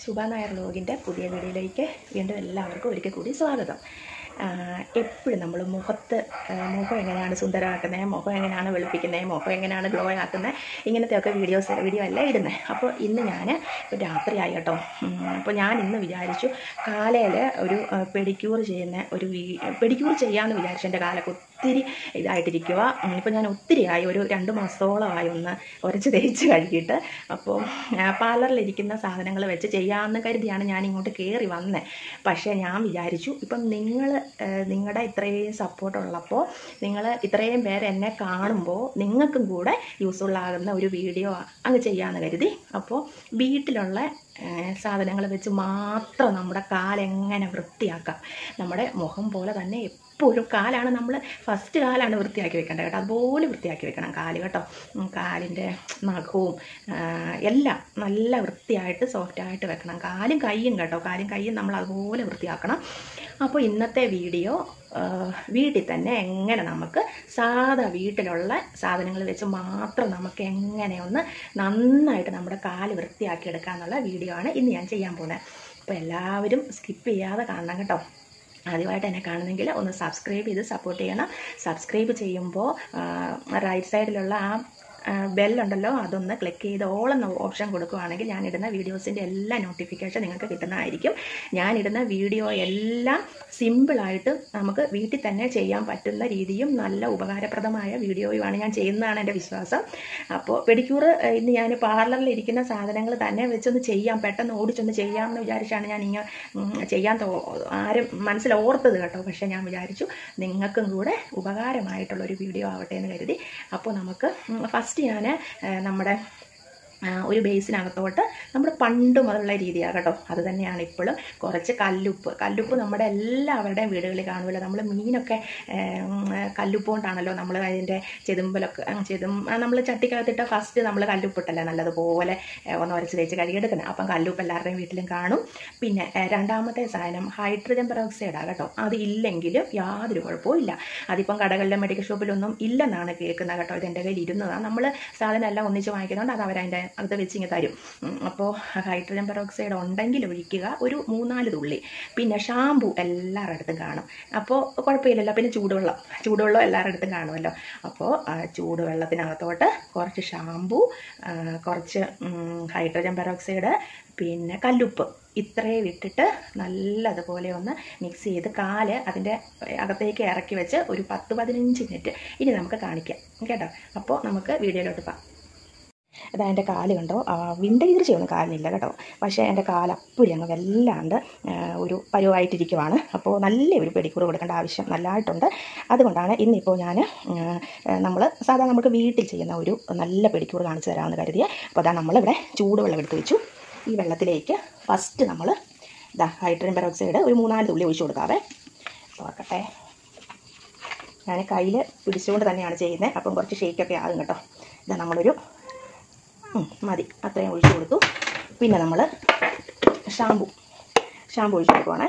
ശുഭ നായർ ലോകിൻ്റെ പുതിയ വീഡിയോയിലേക്ക് വീണ്ടും എല്ലാവർക്കും ഒരിക്കൽ കൂടി സ്വാഗതം എപ്പോഴും നമ്മൾ മുഖത്ത് ആ, മുഖം എങ്ങനെയാണ് സുന്ദരമാക്കുന്നത് മുഖം എങ്ങനെയാണ് വെളുപ്പിക്കുന്നത് മുഖം എങ്ങനെയാണ് ഗ്ലോ ആക്കുന്നത് ഇങ്ങനത്തെയൊക്കെ വീഡിയോസ് വീഡിയോ എല്ലാം ഇടുന്നത് അപ്പോൾ ഇന്ന് ഞാൻ രാത്രിയായി കേട്ടോ ഉം, അപ്പോൾ ഞാൻ ഇന്ന് വിചാരിച്ചു കാലയിൽ ഒരു പെഡിക്യൂർ ചെയ്യുന്ന ഒരു വീ പെഡിക്യൂർ ചെയ്യാമെന്ന് വിചാരിച്ചു എൻ്റെ കാലൊക്കെ ഒത്തിരി ഇതായിട്ടിരിക്കുക ഇപ്പോൾ ഞാൻ ഒത്തിരിയായി ഒരു രണ്ട് മാസത്തോളമായി ഒന്ന് ഉരച്ച് തേച്ച് കഴുകിയിട്ട് അപ്പോൾ പാർലറിലിരിക്കുന്ന സാധനങ്ങൾ വെച്ച് ചെയ്യാമെന്ന് കരുതിയാണ് ഞാൻ ഇങ്ങോട്ട് കയറി വന്നത് പക്ഷേ ഞാൻ വിചാരിച്ചു ഇപ്പം നിങ്ങൾ നിങ്ങളുടെ ഇത്രയും സപ്പോർട്ട് ഉള്ളപ്പോൾ നിങ്ങൾ ഇത്രയും പേര് എന്നെ കാണുമ്പോൾ നിങ്ങൾക്കും കൂടെ യൂസ്ഫുൾ ആകുന്ന ഒരു വീഡിയോ അങ്ങ് ചെയ്യാമെന്ന് കരുതി അപ്പോൾ വീട്ടിലുള്ള സാധനങ്ങൾ വെച്ച് മാത്രം നമ്മുടെ കാലെങ്ങനെ വൃത്തിയാക്കാം നമ്മുടെ മുഖം പോലെ തന്നെ എപ്പോഴും കാലാണ് നമ്മൾ ഫസ്റ്റ് കാലാണ് വൃത്തിയാക്കി വെക്കേണ്ടത് കേട്ടോ അതുപോലെ വൃത്തിയാക്കി വെക്കണം കാല് കേട്ടോ ഉം, കാലിൻ്റെ നഖവും ആ, എല്ലാം നല്ല വൃത്തിയായിട്ട് സോഫ്റ്റായിട്ട് വെക്കണം കാലും കൈയും കേട്ടോ കാലും കൈയും നമ്മൾ അതുപോലെ വൃത്തിയാക്കണം അപ്പോൾ ഇന്നത്തെ വീഡിയോ ആ, വീട്ടിൽ തന്നെ എങ്ങനെ നമുക്ക് സാധാ വീട്ടിലുള്ള സാധനങ്ങൾ വെച്ച് മാത്രം നമുക്ക് എങ്ങനെ ഒന്ന് നന്നായിട്ട് നമ്മുടെ കാല് വൃത്തിയാക്കി എടുക്കാന്നുള്ള വീഡിയോ ആണ് ഇന്ന് ഞാൻ ചെയ്യാൻ പോകുന്നത് അപ്പോൾ എല്ലാവരും സ്കിപ്പ് ചെയ്യാതെ കാണണം കേട്ടോ ആദ്യമായിട്ട് എന്നെ കാണുന്നെങ്കിൽ ഒന്ന് സബ്സ്ക്രൈബ് ചെയ്ത് സപ്പോർട്ട് ചെയ്യണം സബ്സ്ക്രൈബ് ചെയ്യുമ്പോൾ റൈറ്റ് സൈഡിലുള്ള ആ ബെല്ലുണ്ടല്ലോ അതൊന്ന് ക്ലിക്ക് ചെയ്ത് ഓൾ എന്ന ഓപ്ഷൻ കൊടുക്കുകയാണെങ്കിൽ ഞാനിടുന്ന വീഡിയോസിൻ്റെ എല്ലാ നോട്ടിഫിക്കേഷൻ നിങ്ങൾക്ക് കിട്ടുന്നതായിരിക്കും ഞാനിടുന്ന വീഡിയോ എല്ലാം സിമ്പിളായിട്ട് നമുക്ക് വീട്ടിൽ തന്നെ ചെയ്യാൻ പറ്റുന്ന രീതിയും നല്ല ഉപകാരപ്രദമായ വീഡിയോയുമാണ് ഞാൻ ചെയ്യുന്നതാണ് എൻ്റെ വിശ്വാസം അപ്പോൾ പെഡിക്യൂർ ഇന്ന് ഞാൻ പാർലറിൽ ഇരിക്കുന്ന സാധനങ്ങൾ തന്നെ വെച്ചൊന്ന് ചെയ്യാം പെട്ടെന്ന് ഓടിച്ചൊന്ന് ചെയ്യാമെന്ന് വിചാരിച്ചാണ് ഞാൻ ഇങ്ങനെ ഉം, ചെയ്യാൻ തോ ആരും മനസ്സിൽ ഓർത്തത് കേട്ടോ പക്ഷേ ഞാൻ വിചാരിച്ചു നിങ്ങൾക്കും കൂടെ ഉപകാരമായിട്ടുള്ള ഒരു വീഡിയോ ആവട്ടെ എന്ന് കരുതി അപ്പോൾ നമുക്ക് ഫസ്റ്റ് ഞാൻ നമ്മുടെ ആ, ഒരു ബേസിനകത്തോട്ട് നമ്മൾ പണ്ട് മുതലുള്ള രീതിയാണ് കേട്ടോ അത് തന്നെയാണ് ഇപ്പോഴും കുറച്ച് കല്ലുപ്പ് കല്ലുപ്പ് നമ്മുടെ എല്ലാവരുടെയും വീടുകളിൽ കാണുമല്ലോ നമ്മൾ മീനൊക്കെ ഉം, കല്ലുപ്പ് കൊണ്ടാണല്ലോ നമ്മൾ അതിൻ്റെ ചെതുമ്പലൊക്കെ ഉം, ചെതും നമ്മൾ ചട്ടിക്കകത്തിട്ട് ഫസ്റ്റ് നമ്മൾ കല്ലുപ്പിട്ടല്ലേ നല്ലതുപോലെ ഏ, ഒന്ന് ഉരച്ച് തേച്ച് കഴുകിയെടുക്കുന്നത് അപ്പം കല്ലുപ്പ് എല്ലാവരുടെയും വീട്ടിലും കാണും പിന്നെ ഏ, രണ്ടാമത്തെ സാധനം ഹൈഡ്രജൻ പെറോക്സൈഡാണ് കേട്ടോ അത് ഇല്ലെങ്കിലും യാതൊരു കുഴപ്പവും ഇല്ല അതിപ്പം കടകളിലും മെഡിക്കൽ ഷോപ്പിലൊന്നും ഇല്ലെന്നാണ് കേൾക്കുന്നത് കേട്ടോ ഇത് എൻ്റെ കയ്യിൽ ഇരുന്നതാണ് നമ്മൾ സാധനം എല്ലാം ഒന്നിച്ച് വാങ്ങിക്കുന്നുണ്ട് അത് അവരതിൻ്റെ അകത്ത് വെച്ച് ഇങ്ങനെ തരും ഉം, അപ്പോൾ ഹൈഡ്രജൻ പെറോക്സൈഡ് ഉണ്ടെങ്കിൽ ഒഴിക്കുക ഒരു മൂന്നാല് തുള്ളി പിന്നെ ഷാമ്പു എല്ലാവരുടെ അടുത്തും കാണും അപ്പോൾ കുഴപ്പമില്ലല്ലോ പിന്നെ ചൂടുവെള്ളം ചൂടുവെള്ളം എല്ലാവരുടെ അടുത്തും കാണുമല്ലോ അപ്പോൾ ആ, ചൂടുവെള്ളത്തിനകത്തോട്ട് കുറച്ച് ഷാമ്പു ആ, കുറച്ച് ഉം, ഹൈഡ്രജൻ പെറോക്സൈഡ് പിന്നെ കല്ലുപ്പ് ഇത്രയും ഇട്ടിട്ട് നല്ലതുപോലെ ഒന്ന് മിക്സ് ചെയ്ത് കാല് അതിൻ്റെ അകത്തേക്ക് ഇറക്കി വെച്ച് ഒരു പത്ത് പതിനഞ്ച് മിനിറ്റ് ഇനി നമുക്ക് കാണിക്കാം കേട്ടോ അപ്പോൾ നമുക്ക് വീഡിയോയിലോട്ട് പോകാം അതാ എൻ്റെ കാല് കണ്ടോ വിണ്ടകീർച്ചയൊന്നും കാലിനില്ല കേട്ടോ പക്ഷേ എൻ്റെ കാല് അപ്പടി അങ്ങ് വല്ലാണ്ട് ആ, ഒരു പരുവായിട്ടിരിക്കുവാണ് അപ്പോൾ നല്ല ഒരു പെടിക്കൂർ കൊടുക്കേണ്ട ആവശ്യം നല്ലതായിട്ടുണ്ട് അതുകൊണ്ടാണ് ഇന്നിപ്പോൾ ഞാൻ നമ്മൾ സാധാരണ നമുക്ക് വീട്ടിൽ ചെയ്യുന്ന ഒരു നല്ല പെടിക്കൂർ കാണിച്ചു തരാമെന്ന് കരുതിയ അപ്പോൾ അതാ നമ്മളിവിടെ ചൂടുവെള്ളം എടുത്ത് വെച്ചു ഈ വെള്ളത്തിലേക്ക് ഫസ്റ്റ് നമ്മൾ ഇതാ ഹൈഡ്രജൻ പെറോക്സൈഡ് ഒരു മൂന്നാല് തുള്ളി ഒഴിച്ചു കൊടുക്കാവേ തുറക്കട്ടെ ഞാൻ കയ്യിൽ പിടിച്ചുകൊണ്ട് തന്നെയാണ് ചെയ്യുന്നത് അപ്പം കുറച്ച് ഷേക്കൊക്കെ ആകും കേട്ടോ ഇതാ നമ്മളൊരു ഉം, മതി അത്രയും ഒഴിച്ചു കൊടുത്തു പിന്നെ നമ്മൾ ഷാമ്പു ഷാമ്പു ഒഴിച്ചു കൊടുക്കുവാണേ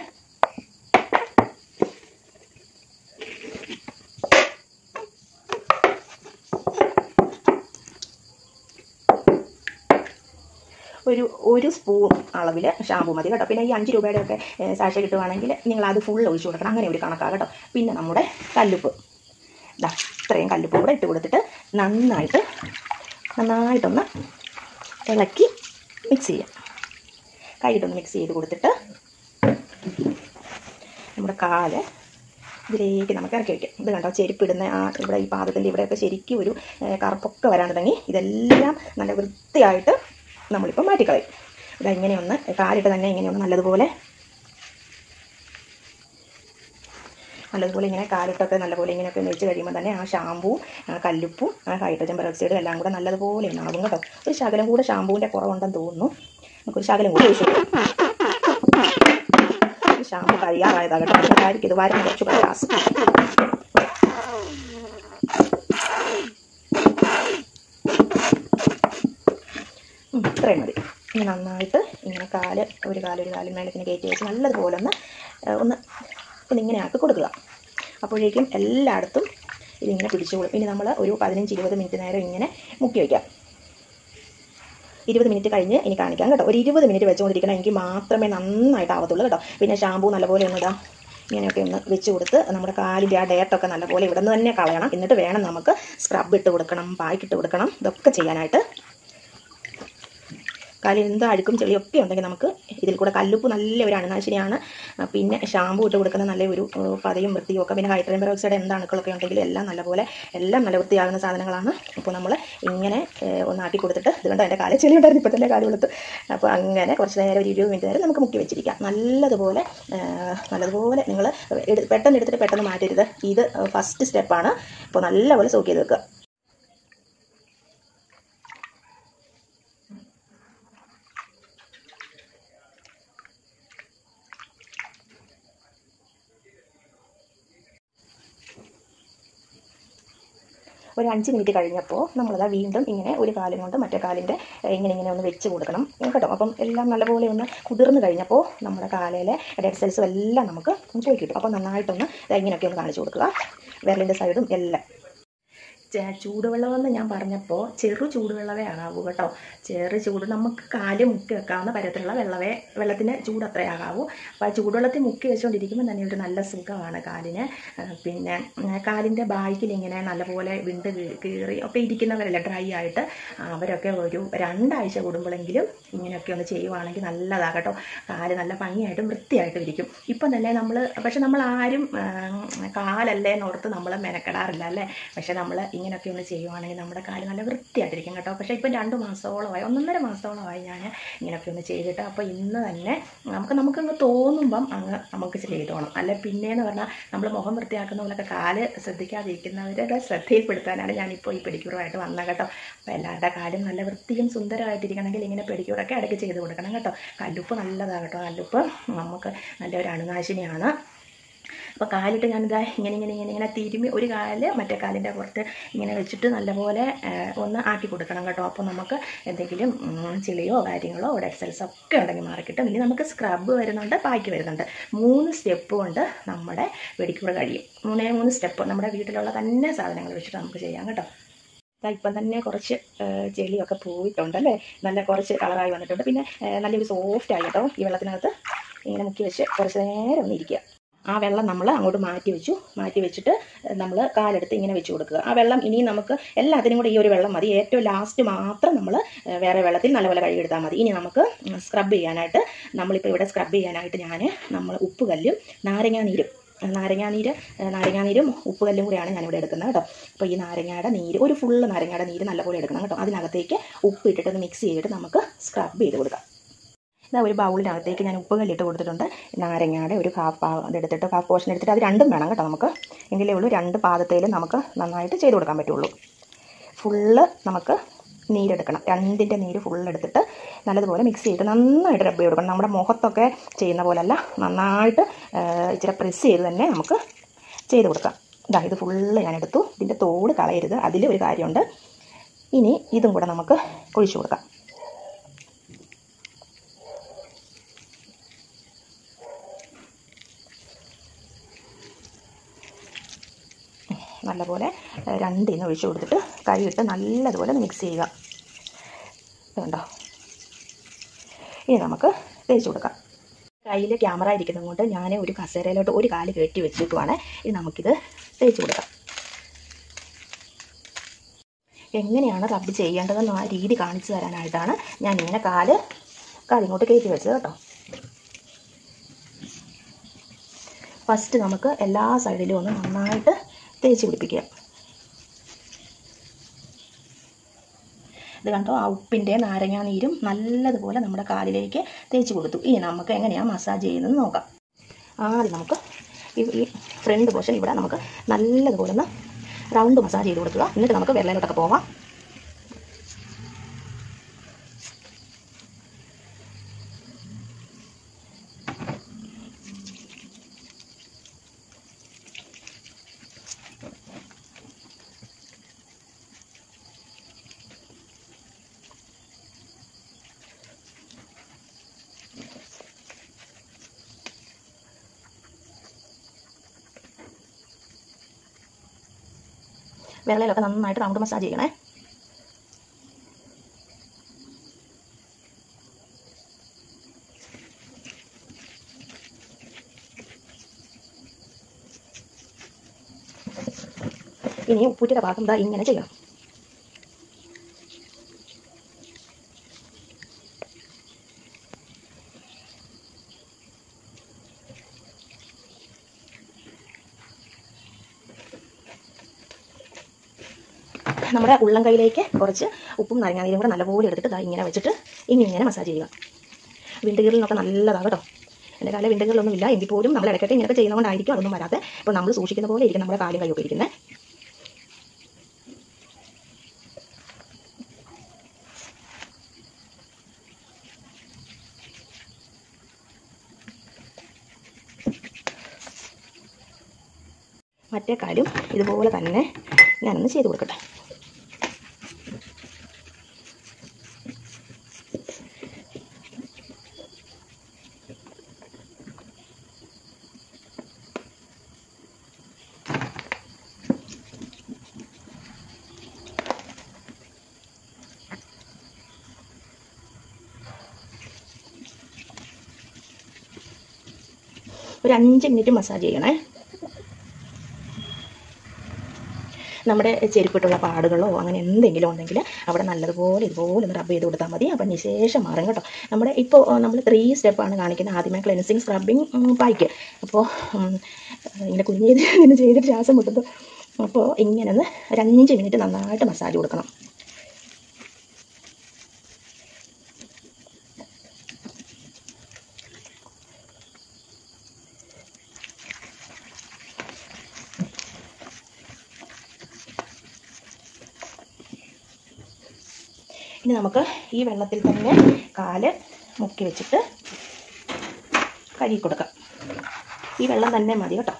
ഒരു ഒരു സ്പൂൺ അളവിൽ ഷാമ്പു മതി കേട്ടോ പിന്നെ ഈ അഞ്ച് രൂപയുടെ ഒക്കെ സാഷ കിട്ടുവാണെങ്കിൽ നിങ്ങൾ അത് ഫുൾ ഒഴിച്ചു കൊടുക്കണം അങ്ങനെ ഒരു കണക്കാണ് കേട്ടോ പിന്നെ നമ്മുടെ കല്ലുപ്പ് ഇതാ ഇത്രയും കല്ലുപ്പ് കൂടെ ഇട്ട് കൊടുത്തിട്ട് നന്നായിട്ട് നന്നായിട്ടൊന്ന് ഇളക്കി മിക്സ് ചെയ്യാം കൈയിട്ടൊന്ന് മിക്സ് ചെയ്ത് കൊടുത്തിട്ട് നമ്മുടെ കാല് ഇതിലേക്ക് നമുക്ക് ഇറക്കി വയ്ക്കാം ഇത് കണ്ടോ ചെരുപ്പിടുന്ന ആ ഇവിടെ ഈ പാദത്തിൻ്റെ ഇവിടെയൊക്കെ ശരിക്കും ഒരു ഏ, കറുപ്പൊക്കെ വരാൻ തുടങ്ങി ഇതെല്ലാം നല്ല വൃത്തിയായിട്ട് നമ്മളിപ്പോൾ മാറ്റിക്കളയും ഇതാ ഇങ്ങനെ ഒന്ന് കാലിട്ട് തന്നെ ഇങ്ങനെ ഒന്ന് നല്ലതുപോലെ നല്ലതുപോലെ ഇങ്ങനെ കാലിട്ടൊക്കെ നല്ലപോലെ ഇങ്ങനെയൊക്കെ ഒന്ന് വെച്ച് കഴിയുമ്പോൾ തന്നെ ആ ഷാമ്പുവും ആ കല്ലുപ്പും ആ ഹൈഡ്രജൻ പെറോക്സൈഡും എല്ലാം കൂടെ നല്ലതുപോലെ ഉണ്ടാകും കേട്ടോ ഒരു ശകലം കൂടെ ഷാമ്പൂവിൻ്റെ കുറവുണ്ടെന്ന് തോന്നുന്നു നമുക്കൊരു ശകലം കൂടെ ഒഴിച്ചു കൊടുക്കാം ഈ ഷാമ്പു കഴിയാറായതാ കേട്ടോ അതിനായിരിക്കും ഇത് വരം കുറച്ച് പ്രയാസം ഉം, ഇത്രയും മതി ഇനി നന്നായിട്ട് ഇങ്ങനെ കാല് ഒരു കാല് ഒരു കാലിന് മേലെ ഇങ്ങനെ കയറ്റി വെച്ച് നല്ലതുപോലെ ഒന്ന് ഏഹ്, ഒന്ന് ഒന്ന് ഇങ്ങനെ ആക്കി കൊടുക്കുക അപ്പോഴേക്കും എല്ലായിടത്തും ഇതിങ്ങനെ പിടിച്ചോളും ഇനി നമ്മൾ ഒരു പതിനഞ്ച് ഇരുപത് മിനിറ്റ് നേരം ഇങ്ങനെ മുക്കി വയ്ക്കാം ഇരുപത് മിനിറ്റ് കഴിഞ്ഞ് ഇനി കാണിക്കാം കേട്ടോ ഒരു ഇരുപത് മിനിറ്റ് വെച്ചുകൊണ്ടിരിക്കണം എങ്കിൽ മാത്രമേ നന്നായിട്ട് ആവത്തുള്ളൂ കേട്ടോ പിന്നെ ഷാമ്പൂ നല്ലപോലെ ഒന്ന് ഇടാം ഇങ്ങനെയൊക്കെ ഒന്ന് വെച്ച് കൊടുത്ത് നമ്മുടെ കാലിൻ്റെ ആ ഡേറ്റൊക്കെ നല്ലപോലെ ഇവിടെ നിന്ന് തന്നെ കളയണം എന്നിട്ട് വേണം നമുക്ക് സ്ക്രബ് ഇട്ട് കൊടുക്കണം പായ്ക്ക് ഇട്ട് കൊടുക്കണം ഇതൊക്കെ ചെയ്യാനായിട്ട് കാലിൽ എന്ത് അഴുക്കും ചെളിയൊക്കെ ഉണ്ടെങ്കിൽ നമുക്ക് ഇതിൽ കൂടെ കല്ലുപ്പ് നല്ല ഒരു അണുനാശിനിയാണ് ആ, പിന്നെ ഷാമ്പൂ ഇട്ട് കൊടുക്കുന്ന നല്ല ഒരു ഏഹ്, പതയും വൃത്തിയും ഒക്കെ പിന്നെ ഹൈഡ്രജൻ പെറോക്സൈഡ് എന്ത് അണുക്കളൊക്കെ ഉണ്ടെങ്കിലും എല്ലാം നല്ലപോലെ എല്ലാം നല്ല വൃത്തിയാകുന്ന സാധനങ്ങളാണ് അപ്പോൾ നമ്മൾ ഇങ്ങനെ ഏഹ്, ഒന്ന് ആക്കി കൊടുത്തിട്ട് ഇത് കണ്ടോ എൻ്റെ കാലിൽ ചെളി ഉണ്ടായിരുന്നു ഇപ്പോൾ തന്നെ കാല് വെളുത്ത് അപ്പോൾ അങ്ങനെ കുറച്ച് നേരം ഒരു ഇരുപത് മിനിറ്റ് നേരം നമുക്ക് മുക്കി വെച്ചിരിക്കാം നല്ലതുപോലെ ഏഹ്, നല്ലതുപോലെ നിങ്ങൾ പെട്ടെന്ന് എടുത്തിട്ട് പെട്ടെന്ന് മാറ്റരുത് ഇത് ഫസ്റ്റ് സ്റ്റെപ്പാണ് അപ്പോൾ നല്ലപോലെ സോക്ക് ചെയ്ത് വെക്കുക ഒരു അഞ്ച് മിനിറ്റ് കഴിഞ്ഞപ്പോൾ നമ്മളത് വീണ്ടും ഇങ്ങനെ ഒരു കാലും കൊണ്ട് മറ്റേ കാലിൻ്റെ ഇങ്ങനെ ഇങ്ങനെ ഒന്ന് വെച്ച് കൊടുക്കണം കേട്ടോ അപ്പം എല്ലാം നല്ലപോലെ ഒന്ന് കുതിർന്ന് കഴിഞ്ഞപ്പോൾ നമ്മുടെ കാലയിലെ ഡെഡ് സെൽസും എല്ലാം നമുക്ക് പോയി കിട്ടും അപ്പം നന്നായിട്ടൊന്ന് ദാ ഇങ്ങനെയൊക്കെ ഒന്ന് കാണിച്ചു കൊടുക്കുക വിരലിൻ്റെ സൈഡും എല്ലാം ചെ- ചൂടുവെള്ളമെന്ന് ഞാൻ പറഞ്ഞപ്പോൾ ചെറു ചൂടുവെള്ളമേ ആകാവൂ കേട്ടോ ചെറു ചൂട് നമുക്ക് കാല് മുക്കി വെക്കാവുന്ന പരത്തിലുള്ള വെള്ളമേ വെള്ളത്തിന് ചൂട് അത്രേ ആകാവൂ അപ്പോൾ ആ ചൂടുവെള്ളത്തിൽ മുക്കി വെച്ചുകൊണ്ടിരിക്കുമ്പോൾ തന്നെ ഒരു നല്ല സുഖമാണ് കാലിന് ആ, പിന്നെ ഉം, കാലിൻ്റെ ബാക്കിൽ ഇങ്ങനെ നല്ലപോലെ വിണ്ട് കീ- കീറി ഒക്കെ ഇരിക്കുന്നവരല്ല ഡ്രൈ ആയിട്ട് അവരൊക്കെ ഒരു രണ്ടാഴ്ച കൂടുമ്പോഴെങ്കിലും ഇങ്ങനെയൊക്കെ ഒന്ന് ചെയ്യുവാണെങ്കിൽ നല്ലതാണ് കേട്ടോ കാല് നല്ല ഭംഗിയായിട്ടും വൃത്തിയായിട്ടും ഇരിക്കും ഇപ്പം തന്നെ നമ്മൾ പക്ഷെ നമ്മൾ ആരും ആ, കാലല്ലേ എന്നോർത്ത് നമ്മൾ മെനക്കെടാറില്ല അല്ലേ പക്ഷെ നമ്മൾ ഇങ്ങനെയൊക്കെ ഒന്ന് ചെയ്യുവാണെങ്കിൽ നമ്മുടെ കാല് നല്ല വൃത്തിയായിട്ടിരിക്കും കേട്ടോ പക്ഷേ ഇപ്പം രണ്ട് മാസത്തോളമായി ഒന്നൊന്നര മാസത്തോളമായി ഞാൻ ഇങ്ങനെയൊക്കെ ഒന്ന് ചെയ്തിട്ട് അപ്പോൾ ഇന്ന് തന്നെ നമുക്ക് നമുക്കങ്ങ് തോന്നുമ്പം അങ്ങ് നമുക്ക് ചെയ്തോണം അല്ലെ പിന്നെയെന്ന് പറഞ്ഞാൽ നമ്മൾ മുഖം വൃത്തിയാക്കുന്ന പോലൊക്കെ കാല് ശ്രദ്ധിക്കാതിരിക്കുന്നവരുടെ ശ്രദ്ധയിൽപ്പെടുത്താനാണ് ഞാനിപ്പോൾ ഈ പെഡിക്യൂറുമായിട്ട് വന്നത് കേട്ടോ അപ്പോൾ എല്ലാവരുടെ കാലും നല്ല വൃത്തിയും സുന്ദരമായിട്ടിരിക്കണമെങ്കിൽ ഇങ്ങനെ പെഡിക്യൂറൊക്കെ ഇടയ്ക്ക് ചെയ്ത് കൊടുക്കണം കേട്ടോ കല്ലുപ്പ് നല്ലതാണ് കേട്ടോ കല്ലുപ്പ് നമുക്ക് നല്ലൊരു അണുനാശിനിയാണ് അപ്പോൾ കാലിട്ട് ഞാനിതാ ഇങ്ങനെ ഇങ്ങനെ ഇങ്ങനെ ഇങ്ങനെ തിരുമ്മി ഒരു കാല് മറ്റേ കാലിൻ്റെ പുറത്ത് ഇങ്ങനെ വെച്ചിട്ട് നല്ലപോലെ ആ, ഒന്ന് ആക്കി കൊടുക്കണം കേട്ടോ അപ്പോൾ നമുക്ക് എന്തെങ്കിലും ഉം, ചെളിയോ കാര്യങ്ങളോ ഡെഡ് സെൽസ് ഒക്കെ ഉണ്ടെങ്കിൽ മാറിക്കിട്ടും ഇനി നമുക്ക് സ്ക്രബ് വരുന്നുണ്ട് പായ്ക്ക് വരുന്നുണ്ട് മൂന്ന് സ്റ്റെപ്പ് കൊണ്ട് നമ്മുടെ വെടിക്കൂടെ കഴിയും മൂന്നേ മൂന്ന് സ്റ്റെപ്പ് നമ്മുടെ വീട്ടിലുള്ള തന്നെ സാധനങ്ങൾ വെച്ചിട്ട് നമുക്ക് ചെയ്യാം കേട്ടോ ദാ ഇപ്പം തന്നെ കുറച്ച് ആ, ചെളിയൊക്കെ പോയിട്ടുണ്ട് അല്ലേ നല്ല കുറച്ച് കളറായി വന്നിട്ടുണ്ട് പിന്നെ ആ, നല്ലൊരു സോഫ്റ്റ് ആയി കേട്ടോ ഈ വെള്ളത്തിനകത്ത് ഇങ്ങനെ മുക്കി വെച്ച് കുറച്ച് നേരം ഒന്ന് ഇരിക്കുക ആ വെള്ളം നമ്മൾ അങ്ങോട്ട് മാറ്റി വെച്ചു മാറ്റി വെച്ചിട്ട് നമ്മൾ കാലെടുത്ത് ഇങ്ങനെ വെച്ച് കൊടുക്കുക ആ വെള്ളം ഇനിയും നമുക്ക് എല്ലാത്തിനും കൂടെ ഈ ഒരു വെള്ളം മതി ഏറ്റവും ലാസ്റ്റ് മാത്രം നമ്മൾ വേറെ വെള്ളത്തിൽ നല്ലപോലെ കഴുകിയെടുത്താൽ മതി ഇനി നമുക്ക് സ്ക്രബ് ചെയ്യാനായിട്ട് നമ്മളിപ്പോൾ ഇവിടെ സ്ക്രബ് ചെയ്യാനായിട്ട് ഞാൻ നമ്മൾ ഉപ്പുകല്ലും നാരങ്ങാ നീരും നാരങ്ങാനീര് നാരങ്ങാനീരും ഉപ്പുകല്ലും കൂടിയാണ് ഞാനിവിടെ എടുക്കുന്നത് കേട്ടോ അപ്പോൾ ഈ നാരങ്ങയുടെ നീര് ഒരു ഫുള്ള് നാരങ്ങയുടെ നീര് നല്ലപോലെ എടുക്കണം കേട്ടോ അതിനകത്തേക്ക് ഉപ്പ് ഇട്ടിട്ട് മിക്സ് ചെയ്തിട്ട് നമുക്ക് സ്ക്രബ് ചെയ്ത് കൊടുക്കാം ഇതാ ഒരു ബൗളിനകത്തേക്ക് ഞാൻ ഉപ്പ് കല്ലിട്ട് കൊടുത്തിട്ടുണ്ട് നാരങ്ങയുടെ ഒരു ഹാഫ് പാ ഇതെടുത്തിട്ട് ഹാഫ് പോർഷൻ എടുത്തിട്ട് അത് രണ്ടും വേണം കേട്ടോ നമുക്ക് എങ്കിലേ ഉള്ളൂ രണ്ട് പാദത്തേലും നമുക്ക് നന്നായിട്ട് ചെയ്ത് കൊടുക്കാൻ പറ്റുള്ളൂ ഫുള്ള് നമുക്ക് നീരെടുക്കണം രണ്ടിൻ്റെ നീര് ഫുള്ള് എടുത്തിട്ട് നല്ലതുപോലെ മിക്സ് ചെയ്തിട്ട് നന്നായിട്ട് റബ്ബ് ചെയ്ത് കൊടുക്കണം നമ്മുടെ മുഖത്തൊക്കെ ചെയ്യുന്ന പോലല്ല നന്നായിട്ട് ആ, ഇച്ചിരി പ്രസ് ചെയ്ത് തന്നെ നമുക്ക് ചെയ്ത് കൊടുക്കാം ഇതാ ഇത് ഫുള്ള് ഞാൻ എടുത്തു ഇതിൻ്റെ തോട് കളയരുത് അതിൽ ഒരു കാര്യമുണ്ട് ഇനി ഇതും കൂടെ നമുക്ക് ഒഴിച്ചു കൊടുക്കാം നല്ലപോലെ ഏഹ്, രണ്ടിന്ന് ഒഴിച്ചു കൊടുത്തിട്ട് കൈയിട്ട് നല്ലതുപോലെ മിക്സ് ചെയ്യുക ഇതുണ്ടോ ഇനി നമുക്ക് തേച്ച് കൊടുക്കാം കയ്യിൽ ക്യാമറ ഇരിക്കുന്നത് കൊണ്ട് ഞാൻ ഒരു കസേരയിലോട്ട് ഒരു കാല് കെട്ടി വെച്ചിട്ടുമാണ് ഇനി നമുക്കിത് തേച്ച് കൊടുക്കാം എങ്ങനെയാണ് റബ്ബ് ചെയ്യേണ്ടതെന്ന് ആ രീതി കാണിച്ചു തരാനായിട്ടാണ് ഞാൻ ഇങ്ങനെ കാല് കാലിങ്ങോട്ട് കയറ്റി വെച്ചത് കേട്ടോ ഫസ്റ്റ് നമുക്ക് എല്ലാ സൈഡിലും ഒന്ന് നന്നായിട്ട് തേച്ച് പിടിപ്പിക്കുക ഇത് കണ്ടോ ആ ഉപ്പിൻ്റെ നാരങ്ങാ നീരും നല്ലതുപോലെ നമ്മുടെ കാലിലേക്ക് തേച്ച് കൊടുത്തു ഇനി നമുക്ക് എങ്ങനെയാണ് മസാജ് ചെയ്യുന്നത് നോക്കാം ആദ്യം നമുക്ക് ഈ ഈ ഫ്രണ്ട് പോർഷൻ ഇവിടെ നമുക്ക് നല്ലതുപോലെ ഒന്ന് റൗണ്ട് മസാജ് ചെയ്ത് കൊടുക്കുക എന്നിട്ട് നമുക്ക് വെള്ളയിലോട്ടൊക്കെ പോവാം വെള്ളയിലൊക്കെ നന്നായിട്ട് റൗണ്ട് മസാജ് ചെയ്യണേ ഇനി ഉപ്പൂറ്റിയുടെ ഭാഗം ദാ ഇങ്ങനെ ചെയ്യണം നമ്മുടെ ഉള്ളം കൈയിലേക്ക് കുറച്ച് ഉപ്പും നാരങ്ങാനീരും കൂടെ നല്ലപോലെ എടുത്തിട്ട് ദാ ഇങ്ങനെ വെച്ചിട്ട് ഇങ്ങനെ ഇങ്ങനെ മസാജ് ചെയ്യുക വിണ്ടുകീറിനൊക്കെ നല്ലതാണ് കേട്ടോ എൻ്റെ കാലം വിണ്ടുകീറിലൊന്നുമില്ല എങ്കിൽ പോലും നമ്മൾ ഇടയ്ക്കൊക്കെ ഇങ്ങനെയൊക്കെ ചെയ്യുന്നതുകൊണ്ടായിരിക്കും അതൊന്നും വരാതെ ഇപ്പോൾ നമ്മൾ സൂക്ഷിക്കുന്ന പോലെ ഇരിക്കും നമ്മുടെ കാലും കൈയൊക്കെ ഇരിക്കുന്നത് മറ്റേ കാലും ഇതുപോലെ തന്നെ ഞാനൊന്ന് ചെയ്ത് കൊടുക്കട്ടെ ഒരു അഞ്ച് മിനിറ്റ് മസാജ് ചെയ്യണേ നമ്മുടെ ചെരുപ്പിട്ടുള്ള പാടുകളോ അങ്ങനെ എന്തെങ്കിലും ഉണ്ടെങ്കിൽ അവിടെ നല്ലതുപോലെ ഇതുപോലെ ഒന്ന് റബ്ബ് ചെയ്ത് കൊടുത്താൽ മതി അപ്പം ശേഷം മാറും കേട്ടോ നമ്മുടെ ഇപ്പോൾ നമ്മൾ ത്രീ സ്റ്റെപ്പാണ് കാണിക്കുന്നത് ആദ്യമേ ക്ലെൻസിങ് സ്ക്രബിങ് പായ്ക്ക് അപ്പോൾ ഇങ്ങനെ കുഞ്ഞ് ചെയ്ത് ഇങ്ങനെ ചെയ്തിട്ട് ശ്വാസം മുട്ടുന്നു അപ്പോൾ ഇങ്ങനെ ഒന്ന് ഒരു അഞ്ച് മിനിറ്റ് നന്നായിട്ട് മസാജ് കൊടുക്കണം ഇനി നമുക്ക് ഈ വെള്ളത്തിൽ തന്നെ കാല് മുക്കി വെച്ചിട്ട് കഴുകി കൊടുക്കാം ഈ വെള്ളം തന്നെ മതി കേട്ടോ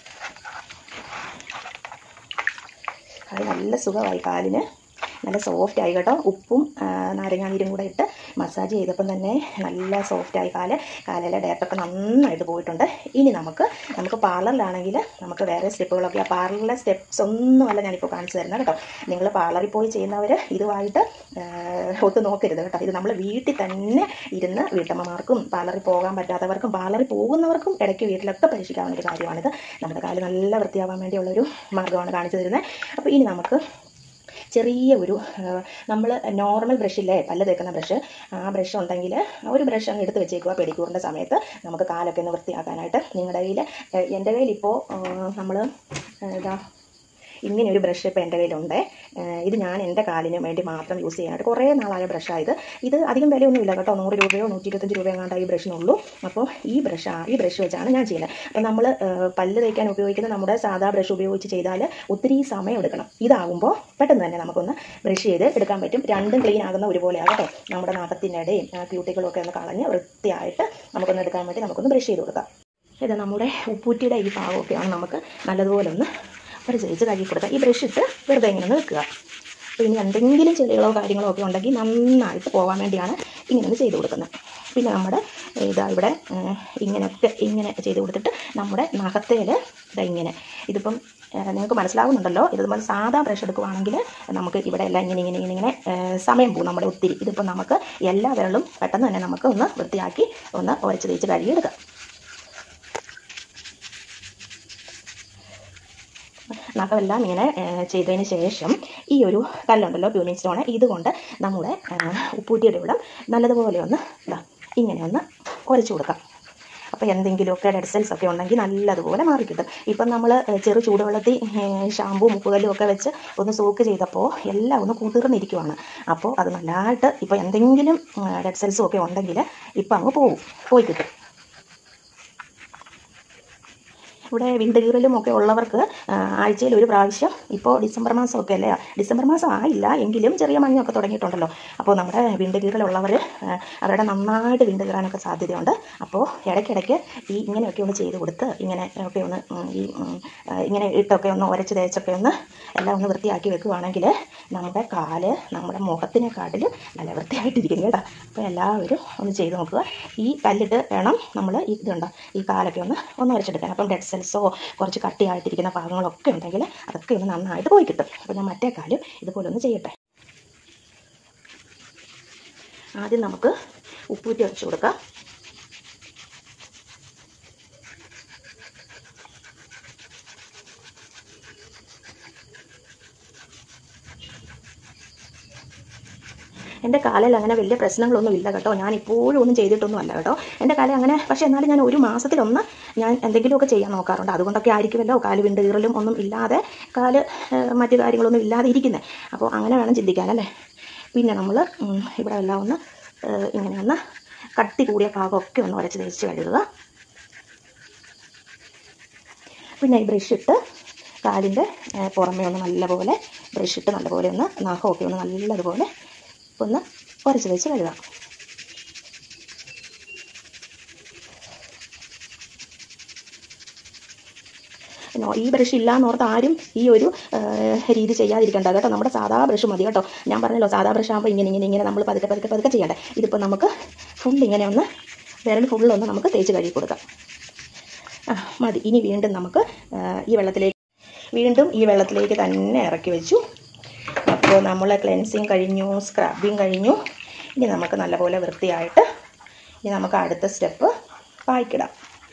കാല് നല്ല സുഖമായി കാലിന് നല്ല സോഫ്റ്റ് ആയി കേട്ടോ ഉപ്പും ആ, നാരങ്ങാനീരും കൂടെ ഇട്ട് മസാജ് ചെയ്തപ്പം തന്നെ നല്ല സോഫ്റ്റ് ആയി കാല് കാലിലെ ഡേറ്റൊക്കെ നന്നായിട്ട് പോയിട്ടുണ്ട് ഇനി നമുക്ക് നമുക്ക് പാർലറിലാണെങ്കിൽ നമുക്ക് വേറെ സ്റ്റെപ്പുകളൊക്കെ ആ പാർലറിലെ സ്റ്റെപ്സ് ഒന്നുമല്ല ഞാനിപ്പോൾ കാണിച്ചു തരുന്നത് കേട്ടോ നിങ്ങൾ പാർലറിൽ പോയി ചെയ്യുന്നവർ ഇതുമായിട്ട് ആ, ഒത്ത് നോക്കരുത് കേട്ടോ ഇത് നമ്മൾ വീട്ടിൽ തന്നെ ഇരുന്ന് വീട്ടമ്മമാർക്കും പാർലറിൽ പോകാൻ പറ്റാത്തവർക്കും പാർലറിൽ പോകുന്നവർക്കും ഇടയ്ക്ക് വീട്ടിലൊക്കെ പരീക്ഷിക്കാവുന്ന ഒരു കാര്യമാണിത് നമ്മുടെ കാല് നല്ല വൃത്തിയാവാൻ വേണ്ടിയുള്ളൊരു മാർഗ്ഗമാണ് കാണിച്ചു തരുന്നത് അപ്പോൾ ഇനി നമുക്ക് ചെറിയ ഒരു നമ്മൾ നോർമൽ ബ്രഷില്ലേ പല്ല് തേക്കുന്ന ബ്രഷ് ആ ബ്രഷ് ഉണ്ടെങ്കിൽ ഒരു ബ്രഷ് അങ്ങ് എടുത്ത് വെച്ചേക്കുക പെഡിക്യൂറിൻ്റെ സമയത്ത് നമുക്ക് കാലൊക്കെ ഒന്ന് വൃത്തിയാക്കാനായിട്ട് നിങ്ങളുടെ കയ്യിൽ എൻ്റെ കയ്യിൽ ഇപ്പോൾ നമ്മൾ ഇതാ ഇങ്ങനെ ഒരു ബ്രഷ് ഇപ്പോൾ എൻ്റെ കയ്യിലുണ്ട് ഏഹ് ഇത് ഞാൻ എൻ്റെ കാലിന് വേണ്ടി മാത്രം യൂസ് ചെയ്യാനായിട്ട് കുറേ നാളായ ബ്രഷായത് ഇത് അധികം വിലയൊന്നുമില്ല കേട്ടോ നൂറ് രൂപയോ നൂറ്റി ഇരുപത്തഞ്ച് രൂപയോ എങ്ങാണ്ട് ഈ ബ്രഷിനുള്ളൂ അപ്പോൾ ഈ ബ്രഷ് ഈ ബ്രഷ് വെച്ചാണ് ഞാൻ ചെയ്യുന്നത് അപ്പോൾ നമ്മൾ പല്ല് തേക്കാൻ ഉപയോഗിക്കുന്ന നമ്മുടെ സാധാ ബ്രഷ് ഉപയോഗിച്ച് ചെയ്താൽ ഒത്തിരി സമയം എടുക്കണം ഇതാകുമ്പോൾ പെട്ടെന്ന് തന്നെ നമുക്കൊന്ന് ബ്രഷ് ചെയ്ത് എടുക്കാൻ പറ്റും രണ്ടും ക്ലീൻ ആകുന്ന ഒരുപോലെ ആകട്ടെ നമ്മുടെ നാട്ടത്തിനിടയും ക്യൂട്ടികളും ഒക്കെ ഒന്ന് കളഞ്ഞ് വൃത്തിയായിട്ട് നമുക്കൊന്ന് എടുക്കാൻ വേണ്ടി നമുക്കൊന്ന് ബ്രഷ് ചെയ്ത് കൊടുക്കാം ഇത് നമ്മുടെ ഉപ്പൂറ്റിയുടെ ഈ ഭാഗമൊക്കെയാണ് നമുക്ക് നല്ലതുപോലെ ഒന്ന് ഒരു ചേച്ച് കഴുകി കൊടുക്കുക ഈ ബ്രഷ് ഇട്ട് വെറുതെ ഇങ്ങനെ ഒന്ന് വെക്കുക അപ്പോൾ ഇനി എന്തെങ്കിലും ചെളികളോ കാര്യങ്ങളോ ഒക്കെ ഉണ്ടെങ്കിൽ നന്നായിട്ട് പോകാൻ വേണ്ടിയാണ് ഇങ്ങനെ ഒന്ന് ചെയ്ത് കൊടുക്കുന്നത് പിന്നെ നമ്മുടെ ഇതാ ഇവിടെ ഏഹ്, ഇങ്ങനെയൊക്കെ ഇങ്ങനെ ചെയ്ത് കൊടുത്തിട്ട് നമ്മുടെ നഖത്തേൽ ഇതാ ഇങ്ങനെ ഇതിപ്പം ഏഹ്, നിങ്ങൾക്ക് മനസ്സിലാവുന്നുണ്ടല്ലോ ഇത് നമ്മൾ സാധാ ബ്രഷ് എടുക്കുവാണെങ്കിൽ നമുക്ക് ഇവിടെ എല്ലാം ഇങ്ങനെ ഇങ്ങനെ ഇങ്ങനെ ഇങ്ങനെ ഏഹ്, സമയം പോകും നമ്മുടെ ഒത്തിരി ഇതിപ്പോൾ നമുക്ക് എല്ലാ വിരലും പെട്ടെന്ന് തന്നെ നമുക്ക് ഒന്ന് വൃത്തിയാക്കി ഒന്ന് ഉരച്ച് തേച്ച് കഴുകിയെടുക്കാം നഖമെല്ലാം ഇങ്ങനെ ഏഹ്, ചെയ്തതിന് ശേഷം ഈ ഒരു കല്ലുണ്ടല്ലോ ട്യൂണിങ് സ്റ്റോൺ ഇതുകൊണ്ട് നമ്മുടെ ഏഹ്, ഉപ്പൂറ്റിയുടെ ഇവിടെ നല്ലതുപോലെ ഒന്ന് ഇതാ ഇങ്ങനെ ഒന്ന് ഉരച്ചു കൊടുക്കാം അപ്പോൾ എന്തെങ്കിലുമൊക്കെ ഡെഡ് സെൽസ് ഒക്കെ ഉണ്ടെങ്കിൽ നല്ലതുപോലെ മാറി കിട്ടും ഇപ്പം നമ്മൾ ചെറു ചൂടുവെള്ളത്തിൽ ഷാമ്പൂ മുപ്പുകല്ലും ഒക്കെ വെച്ച് ഒന്ന് സോക്ക് ചെയ്തപ്പോൾ എല്ലാം ഒന്ന് കുതിർന്നിരിക്കുവാണ് അപ്പോൾ അത് നല്ലതായിട്ട് ഇപ്പോൾ എന്തെങ്കിലും ഡെഡ് സെൽസും ഒക്കെ ഉണ്ടെങ്കിൽ ഇപ്പം അങ്ങ് പോകും പോയി കിട്ടും ഇവിടെ വിണ്ടുകീറലും ഒക്കെ ഉള്ളവർക്ക് ആഴ്ചയിൽ ഒരു പ്രാവശ്യം ഇപ്പോൾ ഡിസംബർ മാസമൊക്കെ അല്ലേ ഡിസംബർ മാസം ആയില്ല എങ്കിലും ചെറിയ മഞ്ഞൊക്കെ തുടങ്ങിയിട്ടുണ്ടല്ലോ അപ്പോൾ നമ്മുടെ വിണ്ടുകീറലുള്ളവർ അവരുടെ നന്നായിട്ട് വിണ്ടുകീറാനൊക്കെ സാധ്യതയുണ്ട് അപ്പോൾ ഇടയ്ക്കിടയ്ക്ക് ഈ ഇങ്ങനെയൊക്കെ ഒന്ന് ചെയ്ത് കൊടുത്ത് ഇങ്ങനെ ഒക്കെ ഒന്ന് ഉം, ഈ ഉം, ആ, ഇങ്ങനെ ഇട്ടൊക്കെ ഒന്ന് ഉരച്ച് തേച്ചൊക്കെ ഒന്ന് എല്ലാം ഒന്ന് വൃത്തിയാക്കി വെക്കുവാണെങ്കിൽ നമ്മുടെ കാല് നമ്മുടെ മുഖത്തിനെക്കാട്ടിലും നല്ല വൃത്തിയായിട്ടിരിക്കും കേട്ടോ അപ്പോൾ എല്ലാവരും ഒന്ന് ചെയ്ത് നോക്കുക ഈ കല്ലിട്ട് വേണം നമ്മൾ ഈ ഇതുണ്ടോ ഈ കാലൊക്കെ ഒന്ന് ഒന്ന് ഉരച്ചെടുക്കാൻ അപ്പം ഡെഡ് സെൽസോ കുറച്ച് കട്ടിയായിട്ടിരിക്കുന്ന ഭാഗങ്ങളൊക്കെ ഉണ്ടെങ്കിൽ അതൊക്കെ ഒന്ന് നന്നായിട്ട് പോയി കിട്ടും അപ്പോൾ ഞാൻ മറ്റേ കാലും ഇതുപോലെ ഒന്ന് ചെയ്യട്ടെ ആദ്യം നമുക്ക് ഉപ്പൂറ്റി വെച്ച് കൊടുക്കാം എൻ്റെ കാലിൽ അങ്ങനെ വലിയ പ്രശ്നങ്ങളൊന്നും ഇല്ല കേട്ടോ ഞാൻ ഇപ്പോഴും ഒന്നും ചെയ്തിട്ടൊന്നും അല്ല കേട്ടോ എൻ്റെ കാലിൽ അങ്ങനെ പക്ഷേ എന്നാലും ഞാൻ ഒരു മാസത്തിലൊന്ന് ഞാൻ എന്തെങ്കിലുമൊക്കെ ചെയ്യാൻ നോക്കാറുണ്ട് അതുകൊണ്ടൊക്കെ ആയിരിക്കുമല്ലോ കാല് വിണ്ട് കീറലും ഒന്നും ഇല്ലാതെ കാല് ഏഹ്, മറ്റു കാര്യങ്ങളൊന്നും ഇല്ലാതെ ഇരിക്കുന്നത് അപ്പോൾ അങ്ങനെ വേണം ചിന്തിക്കാനല്ലേ പിന്നെ നമ്മൾ ഇവിടെ എല്ലാം ഒന്ന് ഏഹ്, ഇങ്ങനെ ഒന്ന് കട്ടി കൂടിയ ഭാഗമൊക്കെ ഒന്ന് ഉരച്ച് തേച്ച് കഴുകുക പിന്നെ ഈ ബ്രഷ് ഇട്ട് കാലിൻ്റെ ഏഹ്, പുറമേ ഒന്ന് നല്ലപോലെ ബ്രഷ് ഇട്ട് നല്ലപോലെ ഒന്ന് നഖമൊക്കെ ഒന്ന് നല്ലതുപോലെ ഒന്ന് ഉരച്ച് തേച്ച് കഴുകാം നോ- ഈ ബ്രഷ് ഇല്ലാന്നോർത്ത് ആരും ഈ ഒരു ഏഹ്, രീതി ചെയ്യാതിരിക്കണ്ട കേട്ടോ നമ്മുടെ സാധാ ബ്രഷ് മതി കേട്ടോ ഞാൻ പറഞ്ഞല്ലോ സാധാ ബ്രഷ് ആകുമ്പോൾ ഇങ്ങനെ ഇങ്ങനെ ഇങ്ങനെ നമ്മൾ പതുക്കെ പതുക്കെ പതുക്കെ ചെയ്യണ്ടേ ഇതിപ്പോൾ നമുക്ക് ഫുൾ ഇങ്ങനെ ഒന്ന് വിരൽ ഫുള്ളൊന്ന് നമുക്ക് തേച്ച് കഴുകി കൊടുക്കാം ആ മതി ഇനി വീണ്ടും നമുക്ക് ഏഹ്, ഈ വെള്ളത്തിലേക്ക് വീണ്ടും ഈ വെള്ളത്തിലേക്ക് തന്നെ ഇറക്കി വെച്ചു അപ്പോൾ നമ്മൾ ക്ലെൻസിങ് കഴിഞ്ഞു സ്ക്രബിങ് കഴിഞ്ഞു ഇനി നമുക്ക് നല്ലപോലെ വൃത്തിയായിട്ട് ഇനി നമുക്ക് അടുത്ത സ്റ്റെപ്പ് പായ്ക്കിടാം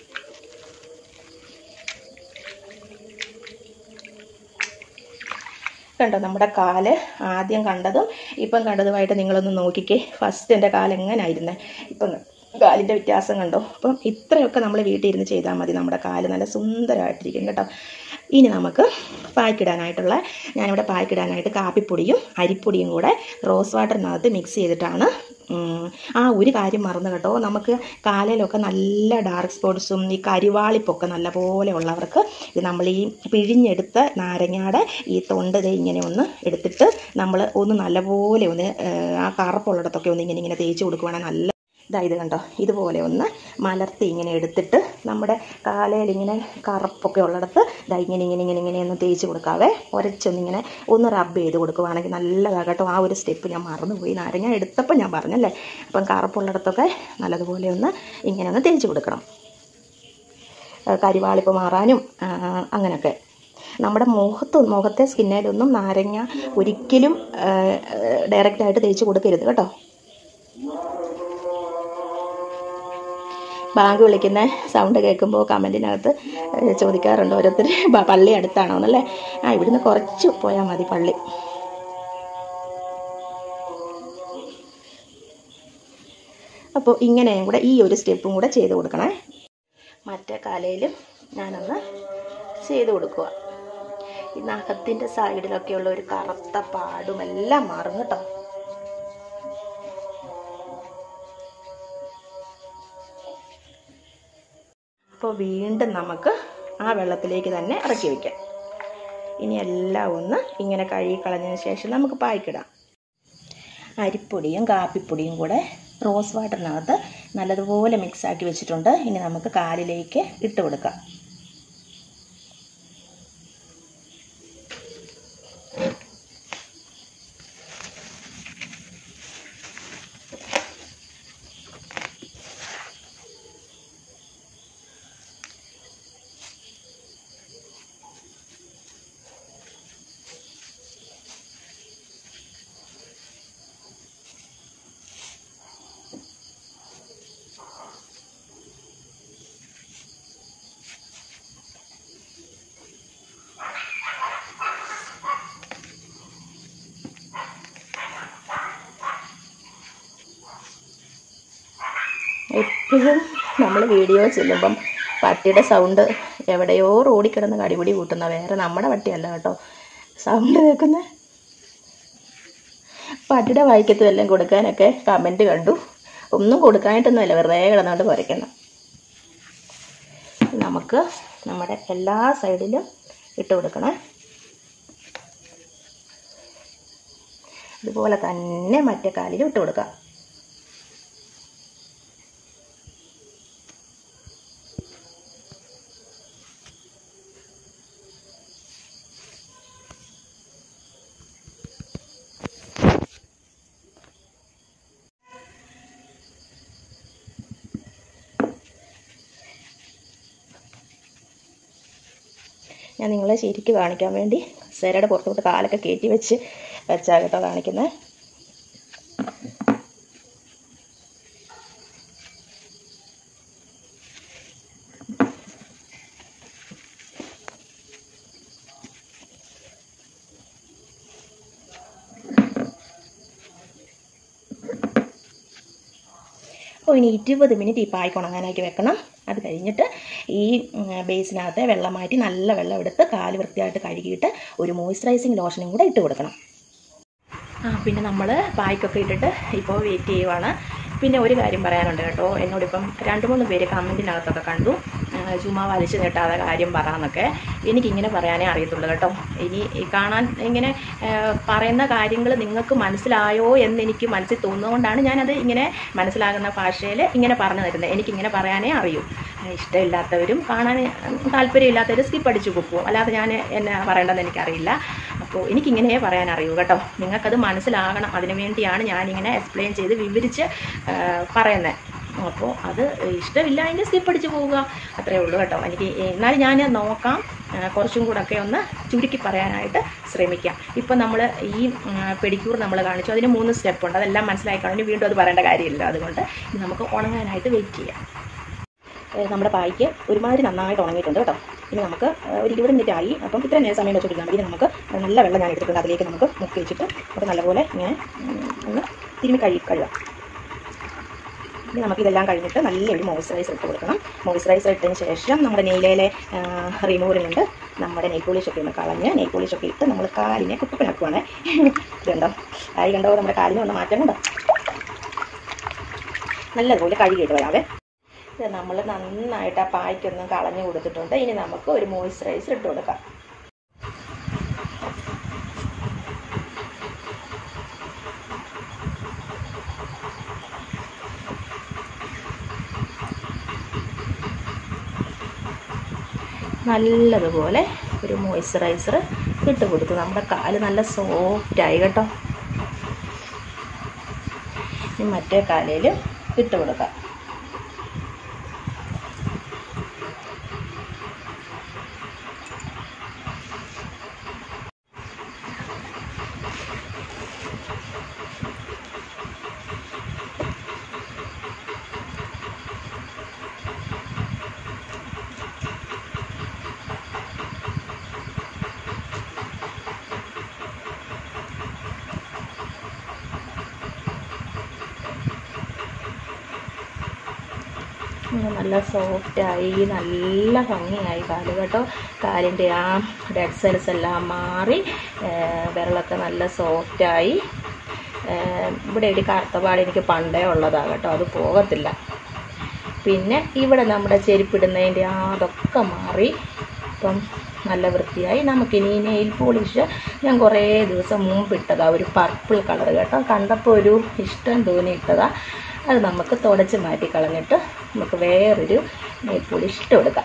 കണ്ടോ നമ്മുടെ കാല് ആദ്യം കണ്ടതും ഇപ്പം കണ്ടതുമായിട്ട് നിങ്ങളൊന്ന് നോക്കിക്കേ ഫസ്റ്റ് എൻ്റെ കാല് എങ്ങനെയായിരുന്നേ ഇപ്പം കാലിൻ്റെ വ്യത്യാസം കണ്ടോ അപ്പം ഇത്രയൊക്കെ നമ്മൾ വീട്ടിൽ ഇരുന്ന് ചെയ്താൽ മതി നമ്മുടെ കാല് നല്ല സുന്ദരമായിട്ടിരിക്കും കേട്ടോ ഇനി നമുക്ക് പായ്ക്കിടാനായിട്ടുള്ള ഞാനിവിടെ പായ്ക്കിടാനായിട്ട് കാപ്പിപ്പൊടിയും അരിപ്പൊടിയും കൂടെ റോസ് വാട്ടറിനകത്ത് മിക്സ് ചെയ്തിട്ടാണ് ഉം, ആ ഒരു കാര്യം മറന്നു കേട്ടോ നമുക്ക് കാലയിലൊക്കെ നല്ല ഡാർക്ക് സ്പോട്ട്സും ഈ കരിവാളിപ്പൊക്കെ നല്ലപോലെ ഉള്ളവർക്ക് ഇത് നമ്മൾ ഈ പിഴിഞ്ഞെടുത്ത നാരങ്ങയുടെ ഈ തൊണ്ട് ദേ ഇങ്ങനെ ഒന്ന് എടുത്തിട്ട് നമ്മൾ ഒന്ന് നല്ലപോലെ ഒന്ന് ഏഹ്, ആ കറുപ്പുള്ളിടത്തൊക്കെ ഒന്ന് ഇങ്ങനെ ഇങ്ങനെ തേച്ച് കൊടുക്കുവാണെങ്കിൽ നല്ല ഇതാ ഇത് കണ്ടോ ഇതുപോലെ ഒന്ന് മലർത്തി ഇങ്ങനെ എടുത്തിട്ട് നമ്മുടെ കാലയിൽ ഇങ്ങനെ കറുപ്പൊക്കെ ഉള്ളിടത്ത് ഇതാ ഇങ്ങനെ ഇങ്ങനെ ഇങ്ങനെ ഇങ്ങനെ ഒന്ന് തേച്ച് കൊടുക്കാവേ ഒരച്ചൊന്നിങ്ങനെ ഒന്ന് റബ്ബ് ചെയ്ത് കൊടുക്കുവാണെങ്കിൽ നല്ലതാണ് കേട്ടോ ആ ഒരു സ്റ്റെപ്പ് ഞാൻ മറന്നുപോയി നാരങ്ങ എടുത്തപ്പോൾ ഞാൻ പറഞ്ഞല്ലേ അപ്പം കറുപ്പുള്ളിടത്തൊക്കെ നല്ലതുപോലെ ഒന്ന് ഇങ്ങനെ ഒന്ന് തേച്ച് കൊടുക്കണം ഏഹ് കരിവാളിപ്പ് മാറാനും ആ, അങ്ങനെയൊക്കെ നമ്മുടെ മുഖത്ത് മുഖത്തെ സ്കിന്നിലൊന്നും നാരങ്ങ ഒരിക്കലും ഡയറക്റ്റായിട്ട് തേച്ച് കൊടുക്കരുത് കേട്ടോ ബാങ്ക് വിളിക്കുന്ന സൗണ്ട് കേൾക്കുമ്പോൾ കമൻറ്റിനകത്ത് ചോദിക്കാറുണ്ട് ഓരോരുത്തർ ബ- പള്ളി അടുത്താണോ എന്നല്ലേ ആ ഇവിടുന്ന് കുറച്ച് പോയാൽ മതി പള്ളി അപ്പോൾ ഇങ്ങനെയും കൂടെ ഈ ഒരു സ്റ്റെപ്പും കൂടെ ചെയ്ത് കൊടുക്കണേ മറ്റേ കാലയിലും ഞാനൊന്ന് ചെയ്ത് കൊടുക്കുക ഈ നഖത്തിൻ്റെ സൈഡിലൊക്കെയുള്ള ഒരു കറുത്ത പാടും എല്ലാം മാറും കേട്ടോ അപ്പോൾ വീണ്ടും നമുക്ക് ആ വെള്ളത്തിലേക്ക് തന്നെ ഇറക്കി വയ്ക്കാം ഇനി എല്ലാം ഒന്ന് ഇങ്ങനെ കഴുകി കളഞ്ഞതിന് ശേഷം നമുക്ക് പായ്ക്കിടാം അരിപ്പൊടിയും കാപ്പിപ്പൊടിയും കൂടെ റോസ് വാട്ടറിനകത്ത് നല്ലതുപോലെ മിക്സാക്കി വെച്ചിട്ടുണ്ട് ഇനി നമുക്ക് കാലിലേക്ക് ഇട്ട് കൊടുക്കാം എപ്പോഴും നമ്മൾ വീഡിയോ ചെല്ലുമ്പം പട്ടിയുടെ സൗണ്ട് എവിടെയോ റോഡിൽ കിടന്ന് കടിപിടി കൂട്ടുന്ന വേറെ നമ്മുടെ പട്ടിയല്ല കേട്ടോ സൗണ്ട് കേൾക്കുന്ന പട്ടിയുടെ വായിക്കത്തും എല്ലാം കൊടുക്കാനൊക്കെ കമൻറ്റ് കണ്ടു ഒന്നും കൊടുക്കാനായിട്ടൊന്നുമല്ല വെറുതെ കിടന്നുകൊണ്ട് കുറയ്ക്കണം നമുക്ക് നമ്മുടെ എല്ലാ സൈഡിലും ഇട്ട് കൊടുക്കണം ഇതുപോലെ തന്നെ മറ്റേ കാലിലും ഇട്ട് കൊടുക്കാം ഞാൻ നിങ്ങളെ ശരിക്ക് കാണിക്കാൻ വേണ്ടി സെരയുടെ പുറത്തോട്ട് കാലൊക്കെ കയറ്റി വെച്ച് വെച്ചാൽ കേട്ടോ കാണിക്കുന്നത് അപ്പോൾ ഇനി ഇരുപത് മിനിറ്റ് ഈ പായ്ക്ക് ഉണങ്ങാനാക്കി വെക്കണം അത് കഴിഞ്ഞിട്ട് ഈ ഉം, ബേസിനകത്തെ വെള്ളം മാറ്റി നല്ല വെള്ളം എടുത്ത് കാല് വൃത്തിയായിട്ട് കഴുകിയിട്ട് ഒരു മോയ്സ്ചറൈസിങ് ലോഷനും കൂടെ ഇട്ട് കൊടുക്കണം ആ പിന്നെ നമ്മൾ പായ്ക്കൊക്കെ ഇട്ടിട്ട് ഇപ്പോൾ വെയിറ്റ് ചെയ്യുവാണ് പിന്നെ ഒരു കാര്യം പറയാനുണ്ട് കേട്ടോ എന്നോടിപ്പം രണ്ട് മൂന്ന് പേര് കമൻറ്റിനകത്തൊക്കെ കണ്ടു ആ, ചുമ്മാ വലിച്ചു നീട്ടാതെ കാര്യം പറയാന്നൊക്കെ എനിക്കിങ്ങനെ പറയാനേ അറിയത്തുള്ളൂ കേട്ടോ ഇനി ഈ കാണാൻ ഇങ്ങനെ ആ, പറയുന്ന കാര്യങ്ങൾ നിങ്ങൾക്ക് മനസ്സിലായോ എന്ന് എനിക്ക് മനസ്സിൽ തോന്നുന്നതുകൊണ്ടാണ് ഞാനത് ഇങ്ങനെ മനസ്സിലാകുന്ന ഭാഷയിൽ ഇങ്ങനെ പറഞ്ഞു തരുന്നത് എനിക്കിങ്ങനെ പറയാനേ അറിയൂ ആ, ഇഷ്ടമില്ലാത്തവരും കാണാൻ താല്പര്യമില്ലാത്തവർ സ്കിപ്പ് അടിച്ചു പോകും അല്ലാതെ ഞാൻ എന്നെ പറയേണ്ടതെന്ന് എനിക്കറിയില്ല അപ്പോൾ എനിക്കിങ്ങനെ പറയാൻ അറിയൂ കേട്ടോ നിങ്ങൾക്കത് മനസ്സിലാകണം അതിനു വേണ്ടിയാണ് ഞാനിങ്ങനെ എക്സ്പ്ലെയിൻ ചെയ്ത് വിവരിച്ച് പറയുന്നത് അപ്പോൾ അത് ഇഷ്ടമില്ല എങ്കിൽ സ്കിപ്പ് അടിച്ച് പോവുക അത്രേ ഉള്ളൂ കേട്ടോ എനിക്ക് എന്നാലും ഞാൻ നോക്കാം ആ, കുറച്ചും കൂടെ ഒക്കെ ഒന്ന് ചുരുക്കി പറയാനായിട്ട് ശ്രമിക്കാം ഇപ്പം നമ്മൾ ഈ പെഡിക്യൂർ നമ്മൾ കാണിച്ചു അതിന് മൂന്ന് സ്റ്റെപ്പ് ഉണ്ട് അതെല്ലാം മനസ്സിലായി കഴിഞ്ഞ് വീണ്ടും അത് പറയേണ്ട കാര്യമില്ല അതുകൊണ്ട് ഇനി നമുക്ക് ഉണങ്ങാനായിട്ട് വെയിറ്റ് ചെയ്യാം ഏഹ് നമ്മുടെ പായ്ക്ക് ഒരുമാതിരി നന്നായിട്ട് ഉണങ്ങിയിട്ടുണ്ട് കേട്ടോ ഇനി നമുക്ക് ഏഹ് ഒരു ഇരുപത് മിനിറ്റ് ആയി അപ്പം ഇത്ര നേരം സമയം വെച്ചിട്ടില്ല മതി ഇനി നമുക്ക് നല്ല വെള്ളം ഞാൻ എടുത്തിട്ടുണ്ട് അതിലേക്ക് നമുക്ക് മുക്കി വെച്ചിട്ട് നമുക്ക് നല്ലപോലെ ഇങ്ങനെ ഉം, ഒന്ന് തിരുമ്മി കഴുകി കഴുകാം ഇനി നമുക്കിതെല്ലാം കഴിഞ്ഞിട്ട് നല്ലൊരു മോയ്സ്ചറൈസർ ഇട്ട് കൊടുക്കണം മോയ്സ്ചറൈസർ ഇട്ടതിന് ശേഷം നമ്മുടെ നെയിലയിലെ റിമൂവറിൽ കൊണ്ട് നമ്മുടെ നെയിൽ പോളിഷൊക്കെ ഒന്ന് കളഞ്ഞ് നെയിൽ പോളിഷൊക്കെ ഇട്ട് നമ്മൾ കാലിനെ കുപ്പിപ്പിണക്കുവാണ് ഇതുണ്ടോ കാല് കണ്ടോ നമ്മുടെ കാലിന് ഒന്ന് മാറ്റം കൊണ്ടോ നല്ലതുപോലെ കഴുകിയിട്ട് വരാവേ ഇത് നമ്മൾ നന്നായിട്ട് ആ പായ്ക്കൊന്നും കളഞ്ഞു കൊടുത്തിട്ടുണ്ട് ഇനി നമുക്ക് ഒരു മോയ്സ്ചറൈസർ ഇട്ട് കൊടുക്കാം നല്ലതുപോലെ ഒരു മോയ്സ്ചറൈസർ ഇട്ട് കൊടുത്തു നമ്മുടെ കാല് നല്ല സോഫ്റ്റായി കേട്ടോ ഇനി മറ്റേ കാലയിൽ ഇട്ട് കൊടുക്കാം ഇങ്ങനെ നല്ല സോഫ്റ്റായി നല്ല ഭംഗിയായി കാല് കേട്ടോ കാലിൻ്റെ ആ ഡെഡ് സെൽസ് എല്ലാം മാറി ഏർ വിരലൊക്കെ നല്ല സോഫ്റ്റായി ഇവിടെ ഒരു കറുത്തപാട് എനിക്ക് പണ്ടേ ഉള്ളതാണ് കേട്ടോ അത് പോകത്തില്ല പിന്നെ ഇവിടെ നമ്മുടെ ചെരുപ്പിടുന്നതിൻ്റെ ആ അതൊക്കെ മാറി ഇപ്പം നല്ല വൃത്തിയായി നമുക്കിനി നെയിൽ പോളിഷ് ഞാൻ കുറേ ദിവസം മുമ്പ് ഇട്ടതാ ഒരു പർപ്പിൾ കളർ കേട്ടോ കണ്ടപ്പോൾ ഒരു ഇഷ്ടം തോന്നിയിട്ടതാ അത് നമുക്ക് തുടച്ച് മാറ്റി കളഞ്ഞിട്ട് നമുക്ക് വേറൊരു നെയിൽ പോളിഷ് ഇട്ട് കൊടുക്കാം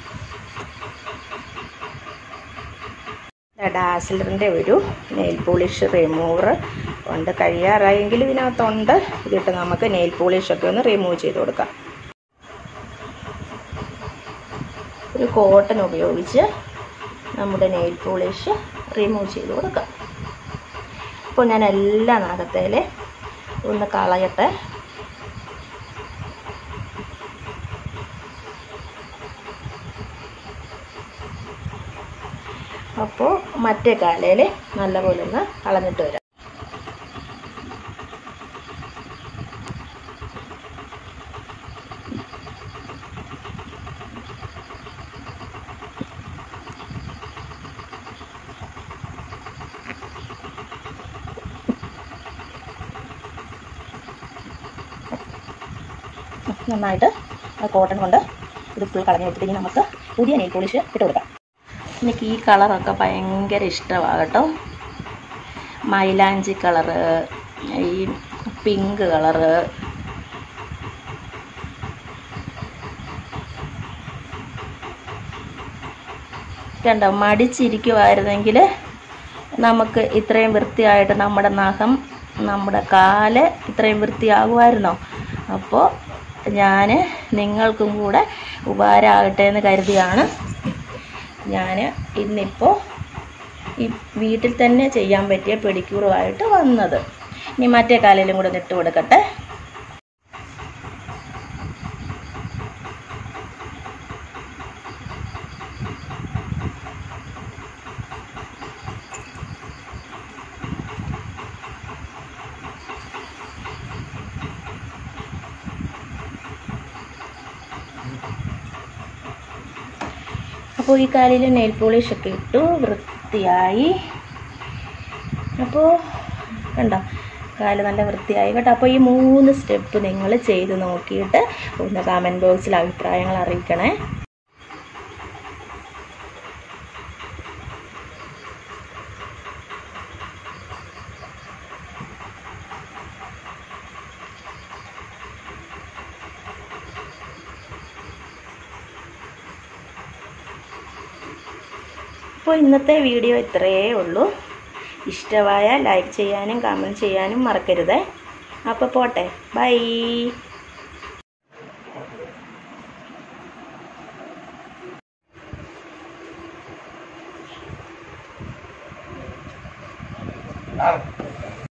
ഡാസിലറിൻ്റെ ഒരു നെയിൽ പോളിഷ് റിമൂവർ ഉണ്ട് കഴിയാറായെങ്കിൽ ഇതിനകത്തുണ്ട് ഇതിട്ട് നമുക്ക് നെയിൽ പോളിഷൊക്കെ ഒന്ന് റിമൂവ് ചെയ്ത് കൊടുക്കാം ഒരു കോട്ടൺ ഉപയോഗിച്ച് നമ്മുടെ നെയിൽ പോളിഷ് റിമൂവ് ചെയ്ത് കൊടുക്കാം അപ്പോൾ ഞാൻ എല്ലാ നഖത്തേൽ ഒന്ന് കളയട്ടെ അപ്പോൾ മറ്റേ കാലയിൽ നല്ലപോലെ ഒന്ന് കളഞ്ഞിട്ട് വരാം നന്നായിട്ട് കോട്ടൺ കൊണ്ട് ഇത് ഫുൾ കളഞ്ഞ് വെച്ചിട്ട് ഇനി നമുക്ക് പുതിയ നെയിൽ പോളിഷ് ഇട്ട് കൊടുക്കാം എനിക്ക് ഈ കളറൊക്കെ ഭയങ്കര ഇഷ്ടമാണ് കേട്ടോ മൈലാഞ്ചി കളറ് ഈ പിങ്ക് കളറ് കണ്ടോ മടിച്ചിരിക്കുമായിരുന്നെങ്കിൽ നമുക്ക് ഇത്രയും വൃത്തിയായിട്ട് നമ്മുടെ നഖം നമ്മുടെ കാല് ഇത്രയും വൃത്തിയാകുമായിരുന്നോ അപ്പോൾ ഞാൻ നിങ്ങൾക്കും കൂടെ ഉപകാരമാകട്ടെ എന്ന് കരുതിയാണ് ഞാൻ ഇന്നിപ്പോൾ ഈ വീട്ടിൽ തന്നെ ചെയ്യാൻ പറ്റിയ പെഡിക്യൂറുമായിട്ട് വന്നത് ഇനി മറ്റേ കാലിലും കൂടെ ഒന്ന് ഇട്ട് കൊടുക്കട്ടെ അപ്പോൾ ഈ കാലിൽ നെയിൽ പോളിഷ് ഒക്കെ ഇട്ടു വൃത്തിയായി അപ്പോൾ കണ്ടോ കാല് നല്ല വൃത്തിയായി കേട്ടോ അപ്പോൾ ഈ മൂന്ന് സ്റ്റെപ്പ് നിങ്ങൾ ചെയ്ത് നോക്കിയിട്ട് ഒന്ന് കമൻറ്റ് ബോക്സിൽ അഭിപ്രായങ്ങൾ അറിയിക്കണേ അപ്പോൾ ഇന്നത്തെ വീഡിയോ ഇത്രയേ ഉള്ളൂ ഇഷ്ടമായ ലൈക്ക് ചെയ്യാനും കമൻറ്റ് ചെയ്യാനും മറക്കരുത് അപ്പോൾ പോട്ടെ ബൈ Claro.